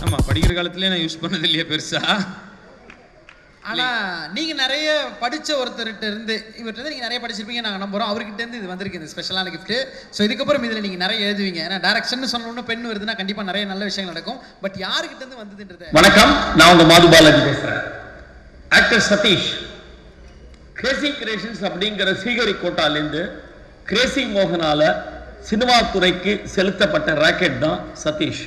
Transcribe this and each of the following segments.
ஆமா படிக்கிற காலத்துலயே நான் யூஸ் பண்ணது இல்லையே பெருசா ஆனா நீங்க நிறைய படிச்ச ஒருத்தர்கிட்ட இருந்து இவர்கிட்ட இருந்து நீங்க நிறைய படிச்சிருப்பீங்க நாங்க நம்புறோம் அவர்கிட்ட இருந்து இது வந்திருக்கு இந்த ஸ்பெஷலான gift ஸோ இதுக்கப்புறம் இதுல நீங்க நிறைய எழுதுவீங்க ஏன்னா டைரக்ஷன் சொன்னோன்னு பெண் வருதுன்னா கண்டிப்பா நிறைய நல்ல விஷயங்கள் நடக்கும் பட் யாருக்கிட்ட இருந்து வந்ததுன்றத வணக்கம் நான் உங்க மாது பாலாஜி பேசுறேன் ஆக்டர் சதீஷ் கிரேசி கிரியேஷன்ஸ் அப்படிங்கிற ஸ்ரீஹரிகோட்டாலேருந்து கிரேசி மோகனால சினிமா துறைக்கு செலுத்தப்பட்ட ராக்கெட் தான் சதீஷ்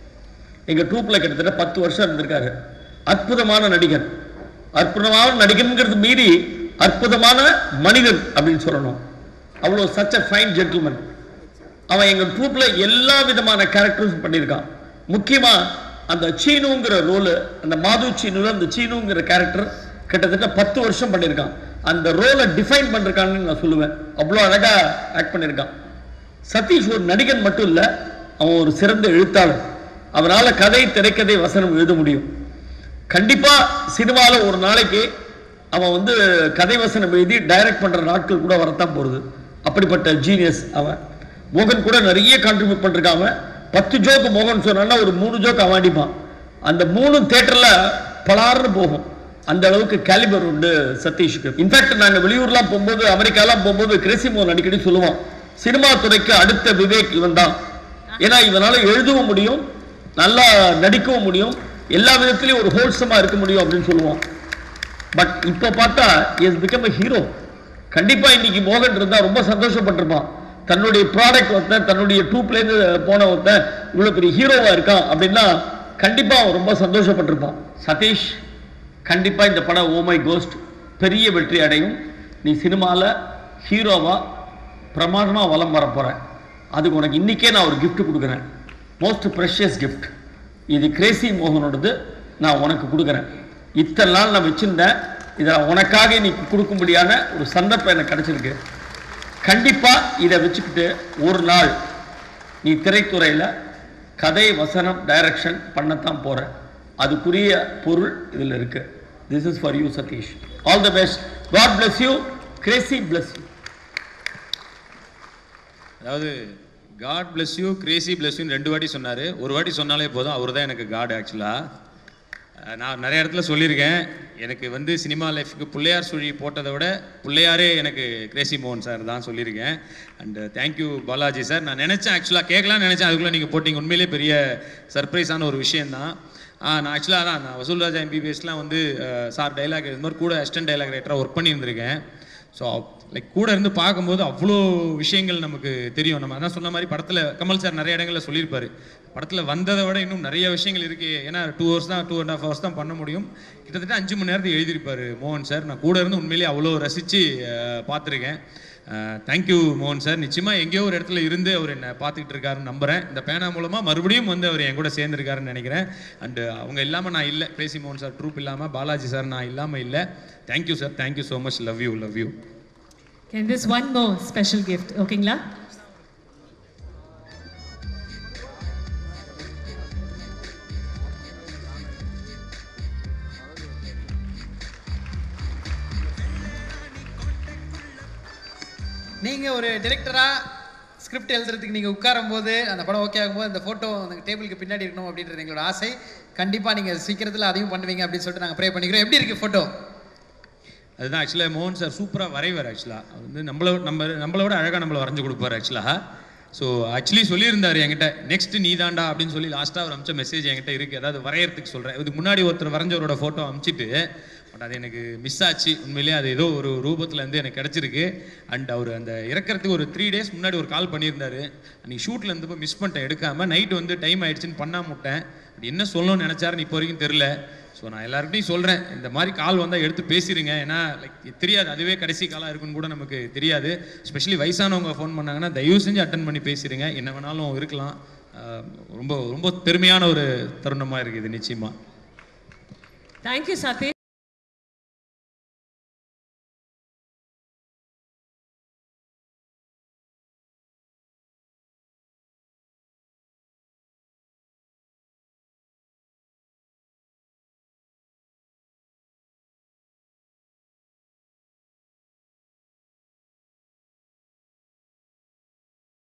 எங்க ட்ரூப்ல கிட்டத்தட்ட பத்து வருஷம் இருந்திருக்காரு அற்புதமான நடிகர் அற்புதமான நடிகன்கிறது மீறி அற்புதமான மனிதன் அப்படின்னு சொல்லணும் அவ்வளோ சச் அ ஃபைன் ஜென்டில்மேன் அவன் எங்க ட்ரூப்ல எல்லா விதமான கேரக்டர்ஸும் பண்ணியிருக்கான் முக்கியமா அந்த சீனுங்கிற ரோலு அந்த மாது சீனுல அந்த சீனுங்கிற கேரக்டர் கிட்டத்தட்ட பத்து வருஷம் பண்ணியிருக்கான் அந்த ரோலை டிஃபைன் பண்ணிருக்கான்னு நான் சொல்லுவேன் அவ்வளோ அழகா ஆக்ட் பண்ணியிருக்கான் சதீஷ் ஒரு நடிகன் மட்டும் இல்ல அவன் ஒரு சிறந்த எழுத்தாளர் அவனால கதை திரைக்கதை வசனம் எழுத முடியும் கண்டிப்பா சினிமால ஒரு நாளைக்கு அவன் வந்து கதை வசனம் எழுதி டைரக்ட் பண்ற நாட்கள் கூட வரத்தான் போறது அப்படிப்பட்ட ஜீனியஸ் அவன் மோகன் கூட நிறைய கான்ட்ரிபியூட் பண்ணிருக்கான் அவன் பத்து ஜோக்கு மோகன் சொன்னான்னா ஒரு மூணு ஜோக் அவன் அடிப்பான் அந்த மூணு தேட்டர்ல பலார்னு போகும் அந்த அளவுக்கு கேலிபர் உண்டு சதீஷுக்கு இன்ஃபேக்ட் நாங்க வெளியூர்லாம் போகும்போது அமெரிக்காலாம் போகும்போது கிரேசி மோகன் அடிக்கடி சொல்லுவான் சினிமா துறைக்கு அடுத்த விவேக் இவன் தான் ஏன்னா இவனால எழுதவும் முடியும் நல்லா நடிக்கவும் முடியும் எல்லா விதத்திலையும் ஒரு ஹோல்சமா இருக்க முடியும் அப்படின்னு சொல்லுவான் பட் இப்போ பார்த்தா இஸ் பிகம் a ஹீரோ கண்டிப்பா இன்னைக்கு மோகன் இருந்தா ரொம்ப சந்தோஷப்பட்டிருப்பான் தன்னுடைய ப்ராடக்ட் ஒருத்தன் தன்னுடைய டூப்லேருந்து போன ஒருத்தன் இவ்வளோ பெரிய ஹீரோவா இருக்கான் அப்படின்னா கண்டிப்பா அவன் ரொம்ப சந்தோஷப்பட்டிருப்பான் சதீஷ் கண்டிப்பா இந்த படம் ஓ மை கோஸ்ட் பெரிய வெற்றி அடையும் நீ சினிமால ஹீரோவா பிரமாதமா வலம் வர போற அதுக்கு உனக்கு இன்னைக்கே நான் ஒரு gift கொடுக்குறேன் மோஸ்ட் ப்ரெஷியஸ் gift இது கிரேசி மோகனோடது நான் உனக்கு கொடுக்குறேன் இத்தனை நாள் நான் வச்சிருந்தேன் இதை உனக்காக இன்னைக்கு கொடுக்கும்படியான ஒரு சந்தர்ப்பம் எனக்கு கிடைச்சிருக்கு கண்டிப்பா இதை வச்சுக்கிட்டு ஒரு நாள் நீ திரைத்துறையில கதை வசனம் டைரக்ஷன் பண்ணத்தான் போற அதுக்குரிய பொருள் இதுல இருக்கு this is for you Sathish all the best God bless you Crazy bless you அதாவது God bless you Crazy bless யூன்னு ரெண்டு வாட்டி சொன்னாரு ஒரு வாட்டி சொன்னாலே போதும் அவர் தான் எனக்கு காட் ஆக்சுவலா நான் நிறைய இடத்துல சொல்லியிருக்கேன் எனக்கு வந்து சினிமா லைஃப்க்கு பிள்ளையார் சுழி போட்டதை விட பிள்ளையாரே எனக்கு கிரேசி மோகன் சார் தான் சொல்லியிருக்கேன் அண்ட் தேங்க்யூ பாலாஜி சார் நான் நினச்சேன் ஆக்சுவலாக கேட்கலாம்னு நினச்சேன் அதுக்குள்ளே நீங்கள் போட்டிங்க உண்மையிலே பெரிய சர்ப்ரைஸான ஒரு விஷயந்தான் ஆ, நான் ஆக்சுவலாக தான் நான் வசூல் ராஜா எம்பிபிஎஸ்லாம் வந்து அஹ், சார் டைலாக் இது மாதிரி கூட அசிஸ்டன்ட் டைலாக் ரைட்டராக ஒர்க் பண்ணியிருந்திருக்கேன் ஸோ லைக் கூட இருந்து பார்க்கும்போது அவ்வளோ விஷயங்கள் நமக்கு தெரியும் நம்ம அதான் சொன்ன மாதிரி படத்தில் கமல் சார் நிறைய இடங்களில் சொல்லியிருப்பாரு படத்தில் வந்ததை விட இன்னும் நிறைய விஷயங்கள் இருக்கு ஏன்னா டூ ஹவர்ஸ் தான் டூ அண்ட் ஹாஃப் ஹவர்ஸ் தான் பண்ண முடியும் கிட்டத்தட்ட அஞ்சு மணி நேரத்துக்கு எழுதியிருப்பாரு மோகன் சார் நான் கூட இருந்து உண்மையிலேயே அவ்வளோ ரசித்து பார்த்துருக்கேன் தேங்க்யூ மோகன் சார் நிச்சயமாக எங்கேயோ ஒரு இடத்துல இருந்து அவர் என்னை பார்த்துக்கிட்டு இருக்காருன்னு நம்புறேன் இந்த பேனா மூலமாக மறுபடியும் வந்து அவர் என் கூட சேர்ந்துருக்காருன்னு நினைக்கிறேன் அண்டு அவங்க இல்லாமல் நான் இல்லை கிரேசி மோகன் சார் ட்ரூப் இல்லாமல் பாலாஜி சார் நான் இல்லாமல் இல்லை thank you sir thank you so much love you love you And this one more special gift, ஓகேங்களா நீங்க ஒரு டிரெக்டரா ஸ்கிரிப்ட் எழுதுறதுக்கு நீங்க உட்காரும் போது அந்த படம் ஓகே ஆகும்போது அந்த போட்டோ அந்த டேபிளுக்கு பின்னாடி இருக்கணும் அப்படின்றது எங்களோட ஆசை கண்டிப்பா நீங்க சீக்கிரத்துல அதையும் பண்ணுவீங்க அப்படின்னு சொல்லிட்டு நாங்க ப்ரே பண்ணிக்கிறோம் எப்படி இருக்கு போட்டோ அதுதான் ஆக்சுவலாக மோகன் சார் சூப்பராக வரைவார் ஆக்சுவலாக அவர் வந்து நம்மள நம்ம நம்மளை விட அழகாக நம்மளை வரைஞ்சு கொடுப்பார் ஆக்சுவலாக ஸோ ஆக்சுவலி சொல்லியிருந்தார் என்கிட்ட நெக்ஸ்ட் நீ தாண்டா அப்படின்னு சொல்லி லாஸ்ட்டாக அவர் அமிச்ச மெசேஜ் என்கிட்ட இருக்குது அதாவது வரையறதுக்கு சொல்கிறேன் இதுக்கு முன்னாடி ஒருத்தர் வரைஞ்சவரோட ஃபோட்டோ அமிச்சிட்டு பட் அது எனக்கு மிஸ் ஆச்சு உண்மையிலேயே அது ஏதோ ஒரு ரூபத்தில் இருந்து எனக்கு கிடச்சிருக்கு அண்ட் அவர் அந்த இறக்கறதுக்கு ஒரு த்ரீ டேஸ் முன்னாடி ஒரு கால் பண்ணியிருந்தாரு அன்றைக்கி ஷூட்டில் இருந்தப்போ மிஸ் பண்ணிட்டேன் எடுக்காமல் நைட் வந்து டைம் ஆயிடுச்சுன்னு பண்ணாம விட்டேன் அது என்ன சொல்லணும்னு நினச்சாருன்னு இப்போ வரைக்கும் தெரில ஸோ நான் எல்லாருக்கிட்டையும் சொல்கிறேன் இந்த மாதிரி கால் வந்தால் எடுத்து பேசிடுங்க ஏன்னா லைக் தெரியாது அதுவே கடைசி காலாக இருக்குன்னு கூட நமக்கு தெரியாது ஸ்பெஷலி வயசானவங்க ஃபோன் பண்ணாங்கன்னா தயவு செஞ்சு அட்டன் பண்ணி பேசிடுங்க என்ன வேணாலும் இருக்கலாம் ஆஹ் ரொம்ப ரொம்ப பெருமையான ஒரு தருணமாக இருக்குது நிச்சயமாக தேங்க்யூ சதீஷ்